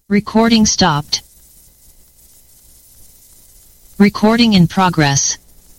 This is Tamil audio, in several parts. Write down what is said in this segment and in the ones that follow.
Recording stopped. Recording in progress.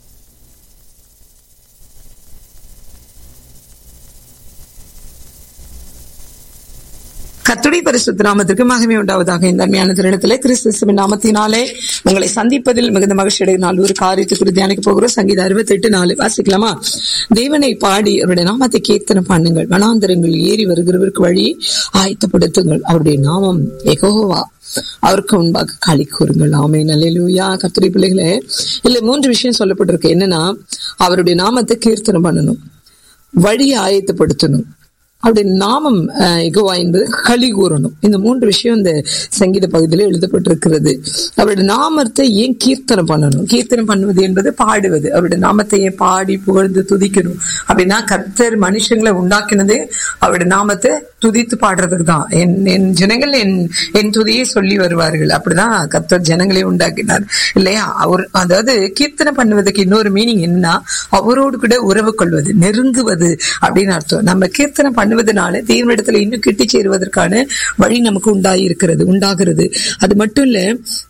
கத்துடைய பரிசுத்த நாமத்திற்கு மகிமை உண்டாவதாக இந்த அருமையான திருடத்திலே கிறிஸ்துவின் நாமத்தினாலே உங்களை சந்திப்பதில் மிகுந்த மகிழ்ச்சி அடைய நாள் ஒரு காரியத்தை குறித்து தியானிக்க போகிறோம் சங்கீத அறுபத்தி எட்டு நாலு வாசிக்கலாமா தேவனை பாடி அவருடைய நாமத்தை கீர்த்தனை பண்ணுங்கள் வனாந்தரங்கள் ஏறி வருகிறவருக்கு வழி ஆயத்தப்படுத்துங்கள் அவருடைய நாமம் எகோவா அவருக்கு முன்பாக களி கூறுங்கள் ஆமை நல்லூயா கத்திரி பிள்ளைகளே இல்ல மூன்று விஷயம் சொல்லப்பட்டிருக்கு என்னன்னா அவருடைய நாமத்தை கீர்த்தனை பண்ணணும் வழியை ஆயத்தப்படுத்தணும் அவருடைய நாமம் எகோவா என்பது களி கூறணும் இந்த மூன்று விஷயம் இந்த சங்கீத பகுதியில் எழுதப்பட்டிருக்கிறது அவருடைய நாமத்தை ஏன் கீர்த்தனை பண்ணணும் கீர்த்தனை பண்ணுவது என்பது பாடுவது அவருடைய நாமத்தை ஏன் பாடி புகழ்ந்து துதிக்கணும் அப்படின்னா கர்த்தர் மனுஷங்களை உண்டாக்கினது அவருடைய நாமத்தை துதித்து பாடுறதுக்கு தான் என் என் ஜனங்கள் என் என் துதியை சொல்லி வருவார்கள் அப்படிதான் கர்த்தர் ஜனங்களை உண்டாக்கினார் இல்லையா அவர் அதாவது கீர்த்தனை பண்ணுவதற்கு இன்னொரு மீனிங் என்னன்னா அவரோடு கூட உறவு கொள்வது நெருங்குவது அப்படின்னு அர்த்தம் நம்ம கீர்த்தனை பண்ணுவதனால தேவனிடத்துல இன்னும் கிட்டி சேருவதற்கான வழி நமக்கு உண்டாகி இருக்கிறது உண்டாகிறது அது மட்டும் இல்ல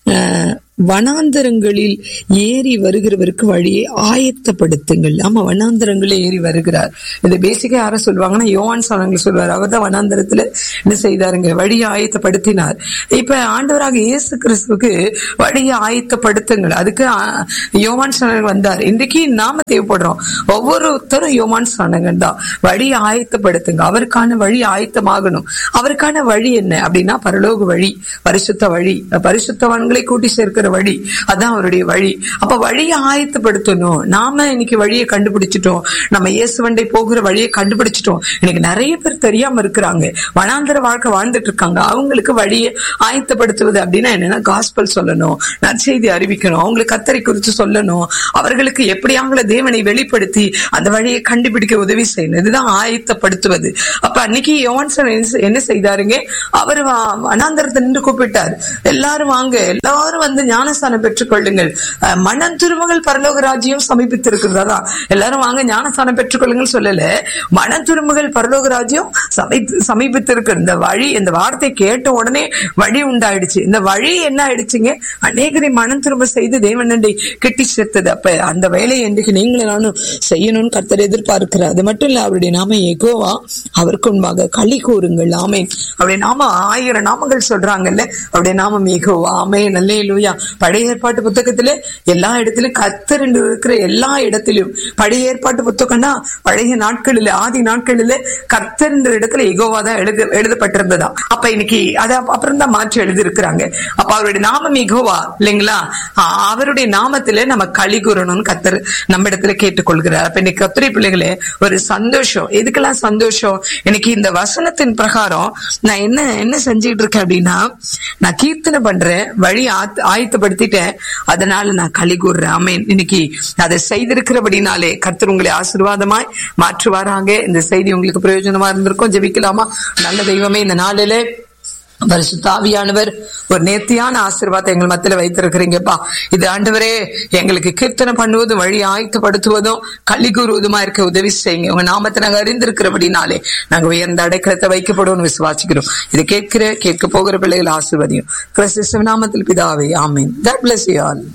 வனாந்தரங்களில் ஏறி வருகிறவருக்கு வழியை ஆயத்தப்படுத்துங்கள் ஆமா வனாந்தரங்களில் ஏறி வருகிறார் இது பேசிக்கா யார சொல்லுவாங்கன்னா யோவான் சாணங்கள் சொல்வார் அவர் தான் வனாந்தரத்துல என்ன செய்தாருங்க வழியை ஆயத்தப்படுத்தினார் இப்ப ஆண்டவராக இயேசு கிறிஸ்துவுக்கு வழியை ஆயத்தப்படுத்துங்கள் அதுக்கு யோவான் சாணங்கள் வந்தார் இன்றைக்கு நாம தேவைப்படுறோம் ஒவ்வொருத்தரும் யோவான் சாணங்கள் தான் வழியை ஆயத்தப்படுத்துங்க அவருக்கான வழி ஆயத்தமாகணும் அவருக்கான வழி என்ன அப்படின்னா பரலோக வழி பரிசுத்த வழி பரிசுத்தவான்களை கூட்டி சேர்க்கிற வழி அதான் அவருடைய வழி அப்ப வழியை ஆயத்தப்படுத்தணும் நாம இன்னைக்கு வழியை கண்டுபிடிச்சிட்டோம் நம்ம இயேசுவண்டை போகிற வழியை கண்டுபிடிச்சிட்டோம் இன்னைக்கு நிறைய பேர் தெரியாம இருக்கிறாங்க வனாந்தர வாழ்க்கை வாழ்ந்துட்டு இருக்காங்க அவங்களுக்கு வழியை ஆயத்தப்படுத்துவது அப்படின்னா என்னன்னா காஸ்பல் சொல்லணும் நற்செய்தி அறிவிக்கணும் அவங்களுக்கு கத்தரை குறித்து சொல்லணும் அவர்களுக்கு எப்படியாங்கள தேவனை வெளிப்படுத்தி அந்த வழியை கண்டுபிடிக்க உதவி செய்யணும் இதுதான் ஆயத்தப்படுத்துவது அப்ப அன்னைக்கு யோவான்சன் என்ன செய்தாருங்க அவர் வனாந்தரத்தை நின்று கூப்பிட்டார் எல்லாரும் வாங்க எல்லாரும் வந்து ஞானஸ்தானம் பெற்றுக் கொள்ளுங்கள் மனம் திருமகள் பரலோக ராஜ்யம் சமீபித்திருக்கிறதா எல்லாரும் வாங்க ஞானஸ்தானம் பெற்றுக் கொள்ளுங்கள் சொல்லல மன திருமகள் பரலோக ராஜ்யம் சமீபித்திருக்கு இந்த வழி இந்த வார்த்தை கேட்ட உடனே வழி உண்டாயிடுச்சு இந்த வழி என்ன ஆயிடுச்சுங்க அநேகரை மனம் திரும்ப செய்து தேவனண்டை கெட்டி சேர்த்தது அப்ப அந்த வேலையை இன்றைக்கு நீங்களும் நானும் செய்யணும்னு கர்த்தர் எதிர்பார்க்கிறார் அது மட்டும் இல்ல அவருடைய நாம எகோவா அவருக்கு முன்பாக களி கூறுங்கள் ஆமேன் அவருடைய நாம ஆயிரம் நாமங்கள் சொல்றாங்கல்ல அவருடைய நாமம் எகோவா ஆமே நல்லே லூயா பழைய ஏற்பாட்டு புத்தகத்துல எல்லா இடத்திலும் கத்தர் என்று இருக்கிற எல்லா இடத்திலும் பழைய ஏற்பாட்டு புத்தகம்னா பழைய நாட்களில் ஆதி நாட்களில கர்த்தர் என்ற இடத்துல எகோவா தான் எழுத எழுதப்பட்டிருந்ததா அப்ப இன்னைக்கு அத அப்புறம் தான் மாற்றி எழுதி இருக்கிறாங்க அப்ப அவருடைய நாமம் எகோவா இல்லைங்களா அவருடைய நாமத்துல நம்ம களி கூறணும்னு கத்தர் நம்ம இடத்துல கேட்டுக்கொள்கிறார் அப்ப இன்னைக்கு கத்திரி பிள்ளைகளே ஒரு சந்தோஷம் எதுக்கெல்லாம் சந்தோஷம் எனக்கு இந்த வசனத்தின் பிரகாரம் நான் என்ன என்ன செஞ்சுட்டு இருக்கேன் அப்படின்னா நான் கீர்த்தனை பண்றேன் வழி ஆயத்தப்படுத்திட்டேன் அதனால நான் களி கூறுறேன் அமேன் இன்னைக்கு அதை செய்திருக்கிறபடினாலே கர்த்தர் உங்களை ஆசீர்வாதமாய் மாற்றுவாராங்க இந்த செய்தி உங்களுக்கு பிரயோஜனமா இருந்திருக்கும் ஜெபிக்கலாமா நல்ல தெய்வமே இந்த நாளில பரிசுத்தாவியானவர் ஒரு நேர்த்தியான ஆசீர்வாதத்தை எங்கள் மத்தியில வைத்திருக்கிறீங்கப்பா இது ஆண்டவரே எங்களுக்கு கீர்த்தனை பண்ணுவதும் வழி ஆயத்தப்படுத்துவதும் கள்ளி கூறுவதுமா இருக்க உதவி செய்யுங்க உங்க நாமத்தை நாங்க அறிந்திருக்கிறபடினாலே நாங்க உயர்ந்த அடைக்கலத்தை வைக்கப்படுவோம்னு விசுவாசிக்கிறோம் இதை கேட்கிற கேட்க போகிற பிள்ளைகள் ஆசீர்வதியும் கிறிஸ்து நாமத்தில் பிதாவே ஆமீன் தட் பிளஸ் யூ ஆல்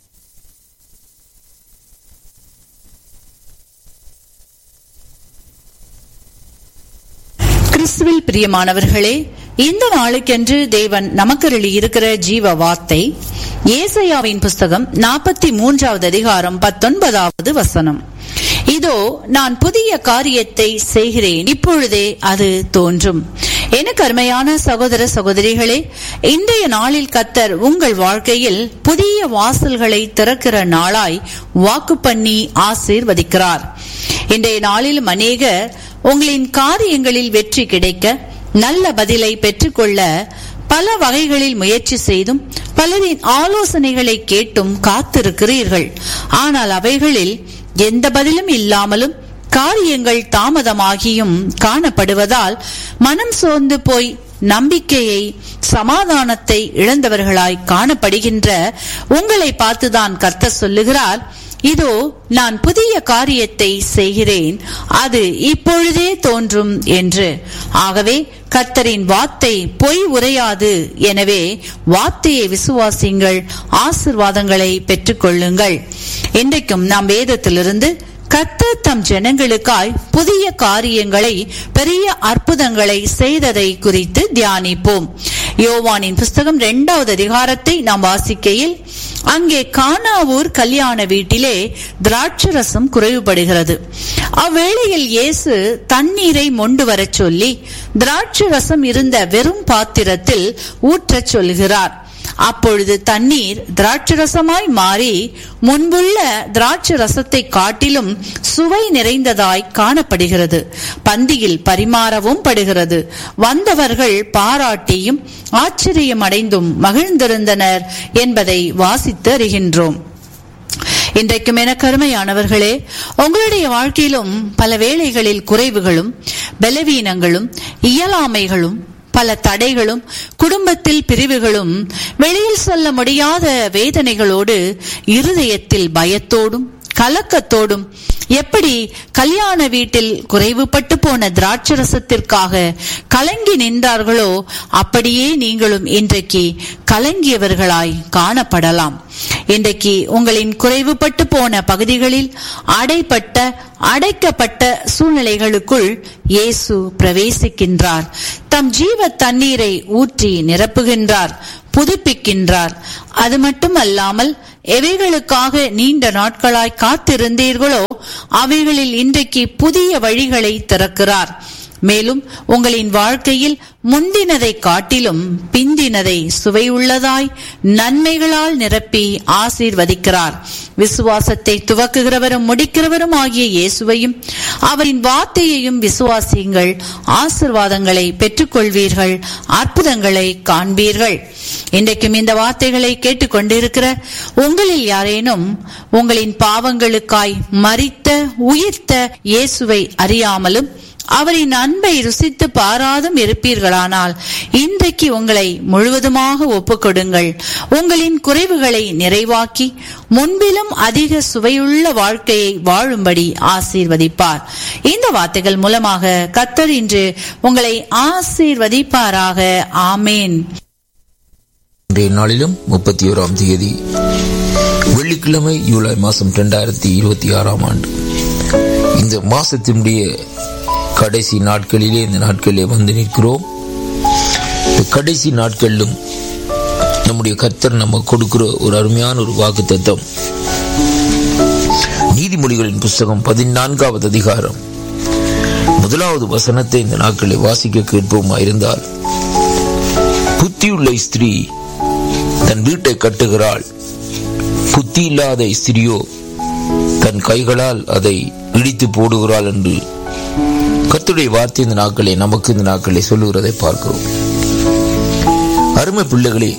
கிறிஸ்துவில் பிரியமானவர்களே இந்த நாளுக்கென்று தேவன் நமக்கு இருக்கிற ஜீவ வார்த்தை ஏசையாவின் புஸ்தகம் நாற்பத்தி மூன்றாவது அதிகாரம் பத்தொன்பதாவது வசனம் இதோ நான் புதிய காரியத்தை செய்கிறேன் இப்பொழுதே அது தோன்றும் எனக்கு அருமையான சகோதர சகோதரிகளே இன்றைய நாளில் கத்தர் உங்கள் வாழ்க்கையில் புதிய வாசல்களை திறக்கிற நாளாய் வாக்கு பண்ணி ஆசீர்வதிக்கிறார் இன்றைய நாளிலும் அநேகர் உங்களின் காரியங்களில் வெற்றி கிடைக்க நல்ல பதிலை பெற்றுக்கொள்ள பல வகைகளில் முயற்சி செய்தும் பலரின் ஆலோசனைகளை கேட்டும் காத்திருக்கிறீர்கள் ஆனால் அவைகளில் எந்த பதிலும் இல்லாமலும் காரியங்கள் தாமதமாகியும் காணப்படுவதால் மனம் சோர்ந்து போய் நம்பிக்கையை சமாதானத்தை இழந்தவர்களாய் காணப்படுகின்ற உங்களை பார்த்துதான் கர்த்தர் சொல்லுகிறார் இதோ நான் புதிய காரியத்தை செய்கிறேன் அது இப்பொழுதே தோன்றும் என்று ஆகவே கர்த்தரின் வார்த்தை பொய் உரையாது எனவே வார்த்தையை விசுவாசிங்கள் ஆசிர்வாதங்களை பெற்றுக்கொள்ளுங்கள் இன்றைக்கும் நாம் வேதத்திலிருந்து கர்த்தர் தம் ஜனங்களுக்காய் புதிய காரியங்களை பெரிய அற்புதங்களை செய்ததை குறித்து தியானிப்போம் யோவானின் புஸ்தகம் இரண்டாவது அதிகாரத்தை நாம் வாசிக்கையில் அங்கே கானாவூர் கல்யாண வீட்டிலே திராட்சரசம் குறைவுபடுகிறது அவ்வேளையில் இயேசு தண்ணீரை மொண்டு வரச் சொல்லி திராட்சரசம் இருந்த வெறும் பாத்திரத்தில் ஊற்றச் சொல்கிறார் அப்பொழுது தண்ணீர் திராட்சரசமாய் மாறி முன்புள்ள திராட்சரசத்தை காட்டிலும் சுவை நிறைந்ததாய் காணப்படுகிறது பந்தியில் பரிமாறவும் படுகிறது வந்தவர்கள் பாராட்டியும் ஆச்சரியம் அடைந்தும் மகிழ்ந்திருந்தனர் என்பதை வாசித்து அறிகின்றோம் இன்றைக்கும் என கருமையானவர்களே உங்களுடைய வாழ்க்கையிலும் பல வேளைகளில் குறைவுகளும் பலவீனங்களும் இயலாமைகளும் பல தடைகளும் குடும்பத்தில் பிரிவுகளும் வெளியில் சொல்ல முடியாத வேதனைகளோடு இருதயத்தில் பயத்தோடும் கலக்கத்தோடும் எப்படி கல்யாண வீட்டில் குறைவுபட்டு போன திராட்சரசத்திற்காக கலங்கி நின்றார்களோ அப்படியே நீங்களும் இன்றைக்கு கலங்கியவர்களாய் காணப்படலாம் இன்றைக்கு உங்களின் குறைவுபட்டு போன பகுதிகளில் அடைப்பட்ட அடைக்கப்பட்ட சூழ்நிலைகளுக்குள் இயேசு பிரவேசிக்கின்றார் தம் ஜீவ தண்ணீரை ஊற்றி நிரப்புகின்றார் புதுப்பிக்கின்றார் அது மட்டுமல்லாமல் எவைகளுக்காக நீண்ட நாட்களாய் காத்திருந்தீர்களோ அவைகளில் இன்றைக்கு புதிய வழிகளை திறக்கிறார் மேலும் உங்களின் வாழ்க்கையில் முந்தினதை காட்டிலும் பிந்தினதை சுவையுள்ளதாய் நன்மைகளால் நிரப்பி ஆசீர்வதிக்கிறார் விசுவாசத்தை துவக்குகிறவரும் முடிக்கிறவரும் ஆகிய இயேசுவையும் அவரின் வார்த்தையையும் விசுவாசியுங்கள் ஆசிர்வாதங்களை பெற்றுக்கொள்வீர்கள் அற்புதங்களை காண்பீர்கள் இன்றைக்கும் இந்த வார்த்தைகளை கேட்டுக்கொண்டிருக்கிற உங்களில் யாரேனும் உங்களின் பாவங்களுக்காய் மறித்த உயிர்த்த இயேசுவை அறியாமலும் அவரின் அன்பை ருசித்து பாராதும் இருப்பீர்களானால் இன்றைக்கு உங்களை முழுவதுமாக ஒப்புக்கொடுங்கள் உங்களின் குறைவுகளை நிறைவாக்கி முன்பிலும் அதிக சுவையுள்ள வாழ்க்கையை வாழும்படி ஆசீர்வதிப்பார் இந்த வார்த்தைகள் மூலமாக கத்தர் இன்று உங்களை ஆசீர்வதிப்பாராக ஆமேன் இன்றைய நாளிலும் முப்பத்தி ஓராம் தேதி வெள்ளிக்கிழமை ஜூலை மாதம் இரண்டாயிரத்தி இருபத்தி ஆறாம் ஆண்டு இந்த மாசத்தினுடைய கடைசி நாட்களிலே இந்த நாட்களிலே வந்து நிற்கிறோம் இந்த கடைசி நாட்களிலும் நம்முடைய கர்த்தர் நம்ம கொடுக்கிற ஒரு அருமையான ஒரு வாக்கு தத்துவம் நீதிமொழிகளின் புஸ்தகம் பதினான்காவது அதிகாரம் முதலாவது வசனத்தை இந்த நாட்களில் வாசிக்க கேட்போமா இருந்தால் புத்தியுள்ள ஸ்திரீ தன் வீட்டை கட்டுகிறாள் புத்தி இல்லாத ஸ்திரியோ தன் கைகளால் அதை இடித்து போடுகிறாள் என்று கத்துடைய வார்த்தை இந்த நாட்களை நமக்கு இந்த நாட்களை சொல்லுகிறதை பார்க்கிறோம் அருமை பிள்ளைகளே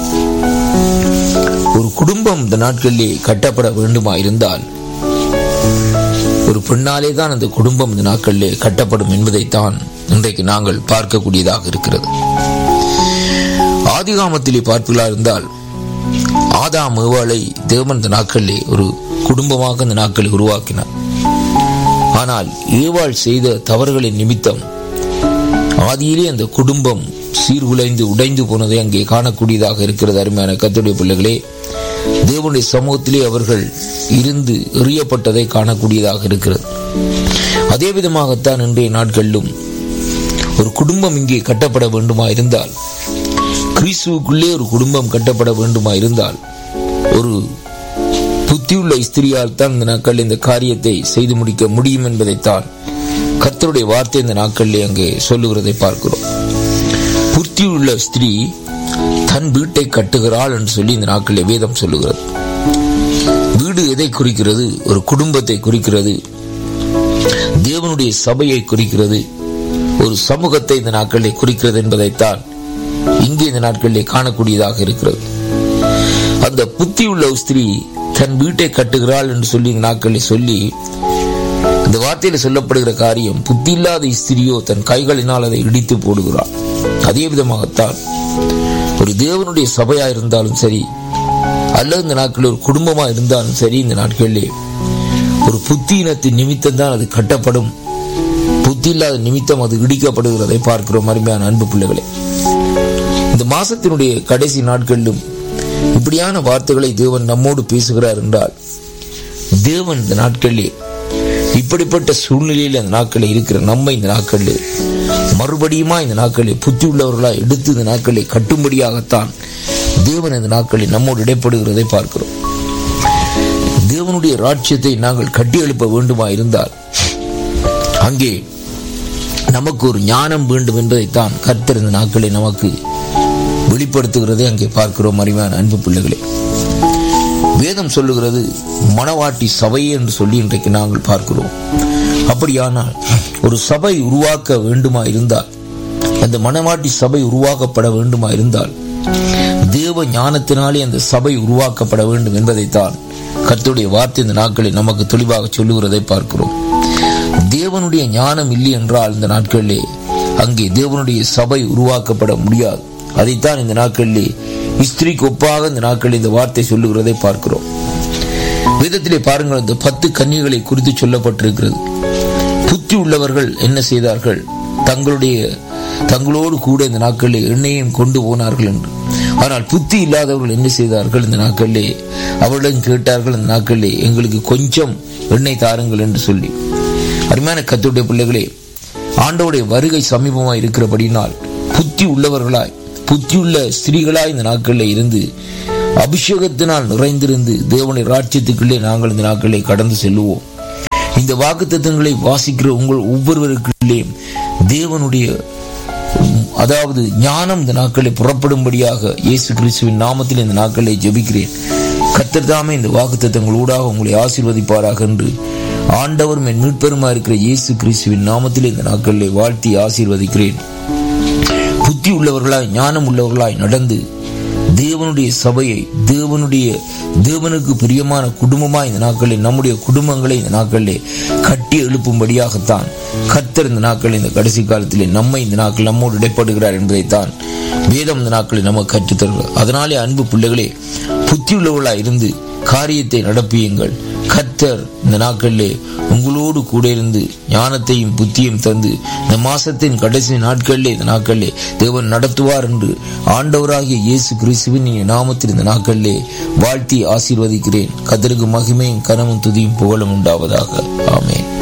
ஒரு குடும்பம் இந்த நாட்களிலே கட்டப்பட வேண்டுமா இருந்தால் ஒரு பெண்ணாலே தான் அந்த குடும்பம் இந்த நாட்களிலே கட்டப்படும் என்பதைத்தான் இன்றைக்கு நாங்கள் பார்க்கக்கூடியதாக இருக்கிறது ஆதிகாமத்திலே பார்ப்பீர்களா இருந்தால் ஆதாம் ஏவாளை தேவன் இந்த நாட்களிலே ஒரு குடும்பமாக இந்த நாட்களை உருவாக்கினார் ஆனால் ஏவாள் செய்த தவறுகளின் நிமித்தம் ஆதியிலே அந்த குடும்பம் சீர்குலைந்து உடைந்து போனதை அங்கே காணக்கூடியதாக இருக்கிறது அருமையான கத்துடைய பிள்ளைகளே தேவனுடைய சமூகத்திலே அவர்கள் இருந்து எறியப்பட்டதை காணக்கூடியதாக இருக்கிறது அதே விதமாகத்தான் இன்றைய நாட்களிலும் ஒரு குடும்பம் இங்கே கட்டப்பட வேண்டுமா இருந்தால் கிறிஸ்துவுக்குள்ளே ஒரு குடும்பம் கட்டப்பட வேண்டுமா இருந்தால் ஒரு புத்தியுள்ள ஸ்திரியால் தான் இந்த நாட்கள் இந்த காரியத்தை செய்து முடிக்க முடியும் என்பதைத்தான் கர்த்தருடைய வார்த்தை இந்த நாட்களிலே அங்கே சொல்லுகிறதை பார்க்கிறோம் புத்தியுள்ள ஸ்திரீ தன் வீட்டை கட்டுகிறாள் என்று சொல்லி இந்த நாட்களிலே வேதம் சொல்லுகிறது வீடு எதை குறிக்கிறது ஒரு குடும்பத்தை குறிக்கிறது தேவனுடைய சபையை குறிக்கிறது ஒரு சமூகத்தை இந்த நாட்களிலே குறிக்கிறது என்பதைத்தான் இங்கே இந்த நாட்களிலே காணக்கூடியதாக இருக்கிறது அந்த புத்தி உள்ள ஸ்திரீ தன் வீட்டை கட்டுகிறாள் என்று சொல்லி இந்த நாட்களில் சொல்லி இந்த வார்த்தையில் சொல்லப்படுகிற காரியம் புத்தி இல்லாத ஸ்திரியோ தன் கைகளினால் அதை இடித்து போடுகிறாள் அதே விதமாகத்தான் ஒரு தேவனுடைய சபையா இருந்தாலும் சரி அல்லது இந்த நாட்களில் ஒரு குடும்பமா இருந்தாலும் சரி இந்த நாட்களிலே ஒரு புத்தியினத்தின் நிமித்தம் தான் அது கட்டப்படும் புத்தி இல்லாத நிமித்தம் அது இடிக்கப்படுகிறதை பார்க்கிறோம் அருமையான அன்பு பிள்ளைகளே இந்த மாசத்தினுடைய கடைசி நாட்களிலும் இப்படியான வார்த்தைகளை தேவன் நம்மோடு பேசுகிறார் என்றால் தேவன் இந்த நாட்களிலே இப்படிப்பட்ட சூழ்நிலையில் அந்த நாட்களில் இருக்கிற நம்ம இந்த நாட்களில் மறுபடியுமா இந்த நாட்களில் புத்தி உள்ளவர்களாய் எடுத்து இந்த நாட்களை கட்டும்படியாகத்தான் தேவன் இந்த நாட்களில் நம்மோடு இடைப்படுகிறதை பார்க்கிறோம் தேவனுடைய ராட்சியத்தை நாங்கள் கட்டி எழுப்ப வேண்டுமா இருந்தால் அங்கே நமக்கு ஒரு ஞானம் வேண்டும் என்பதைத்தான் கர்த்தர் இந்த நாட்களை நமக்கு வெளிப்படுத்துகிறதை அங்கே பார்க்கிறோம் அறிவான அன்பு பிள்ளைகளே வேதம் சொல்லுகிறது மணவாட்டி சபை என்று சொல்லி இன்றைக்கு நாங்கள் பார்க்கிறோம் அப்படியானால் ஒரு சபை உருவாக்க வேண்டுமா இருந்தால் அந்த மணவாட்டி சபை உருவாக்கப்பட வேண்டுமா இருந்தால் தேவ ஞானத்தினாலே அந்த சபை உருவாக்கப்பட வேண்டும் என்பதைத்தான் கர்த்தருடைய வார்த்தை இந்த நாட்களில் நமக்கு தெளிவாக சொல்லுகிறதை பார்க்கிறோம் தேவனுடைய ஞானம் இல்லை என்றால் இந்த நாட்களிலே அங்கே தேவனுடைய சபை உருவாக்கப்பட முடியாது அதைத்தான் இந்த நாட்களிலே இஸ்திரிக்கு ஒப்பாக இந்த நாட்களில் இந்த வார்த்தை சொல்லுகிறதை பார்க்கிறோம் வேதத்திலே பாருங்கள் இந்த பத்து கன்னிகளை குறித்து சொல்லப்பட்டிருக்கிறது புத்தி உள்ளவர்கள் என்ன செய்தார்கள் தங்களுடைய தங்களோடு கூட இந்த நாட்களில் எண்ணெயும் கொண்டு போனார்கள் என்று ஆனால் புத்தி இல்லாதவர்கள் என்ன செய்தார்கள் இந்த நாட்களிலே அவர்களிடம் கேட்டார்கள் இந்த நாட்களிலே எங்களுக்கு கொஞ்சம் எண்ணெய் தாருங்கள் என்று சொல்லி அருமையான கத்துடைய பிள்ளைகளே ஆண்டவுடைய வருகை சமீபமாய் இருக்கிறபடினால் புத்தி உள்ளவர்களாய் புத்தியுள்ள ஸ்திரீகளாய் இந்த நாட்களில் இருந்து அபிஷேகத்தினால் நிறைந்திருந்து தேவனுடைய ராட்சியத்துக்குள்ளே நாங்கள் இந்த நாட்களை கடந்து செல்லுவோம் இந்த வாக்கு தத்துவங்களை வாசிக்கிற உங்கள் ஒவ்வொருவருக்குள்ளே தேவனுடைய அதாவது ஞானம் இந்த நாட்களை புறப்படும்படியாக இயேசு கிறிஸ்துவின் நாமத்தில் இந்த நாட்களை ஜெபிக்கிறேன் கத்தர் தாமே இந்த வாக்கு தத்துவங்களூடாக உங்களை ஆசீர்வதிப்பாராக என்று ஆண்டவரும் என் மீட்பெருமா இருக்கிற இயேசு கிறிஸ்துவின் நாமத்தில் இந்த நாட்களிலே வாழ்த்தி ஆசீர்வதிக்கிறேன் புத்தி உள்ளவர்களாய் ஞானம் உள்ளவர்களாய் நடந்து தேவனுடைய சபையை தேவனுடைய தேவனுக்கு பிரியமான குடும்பமாய் இந்த நாட்களில் நம்முடைய குடும்பங்களை இந்த நாட்களில் கட்டி எழுப்பும்படியாகத்தான் கர்த்தர் இந்த நாட்களில் இந்த கடைசி காலத்திலே நம்மை இந்த நாட்கள் நம்மோடு இடைப்படுகிறார் என்பதைத்தான் வேதம் இந்த நாட்களில் நமக்கு கற்றுத்தருகிறது அதனாலே அன்பு பிள்ளைகளே புத்தியுள்ளவர்களாய் இருந்து காரியத்தை நடப்பியுங்கள் கர்த்தர் இந்த நாட்களிலே உங்களோடு கூட இருந்து ஞானத்தையும் புத்தியும் தந்து இந்த மாசத்தின் கடைசி நாட்களிலே இந்த நாட்களிலே தேவன் நடத்துவார் என்று ஆண்டவராகிய இயேசு கிறிஸ்துவின் நாமத்தில் இந்த நாட்களிலே வாழ்த்தி ஆசீர்வதிக்கிறேன் கத்தருக்கு மகிமையும் கனமும் துதியும் புகழும் உண்டாவதாக ஆமேன்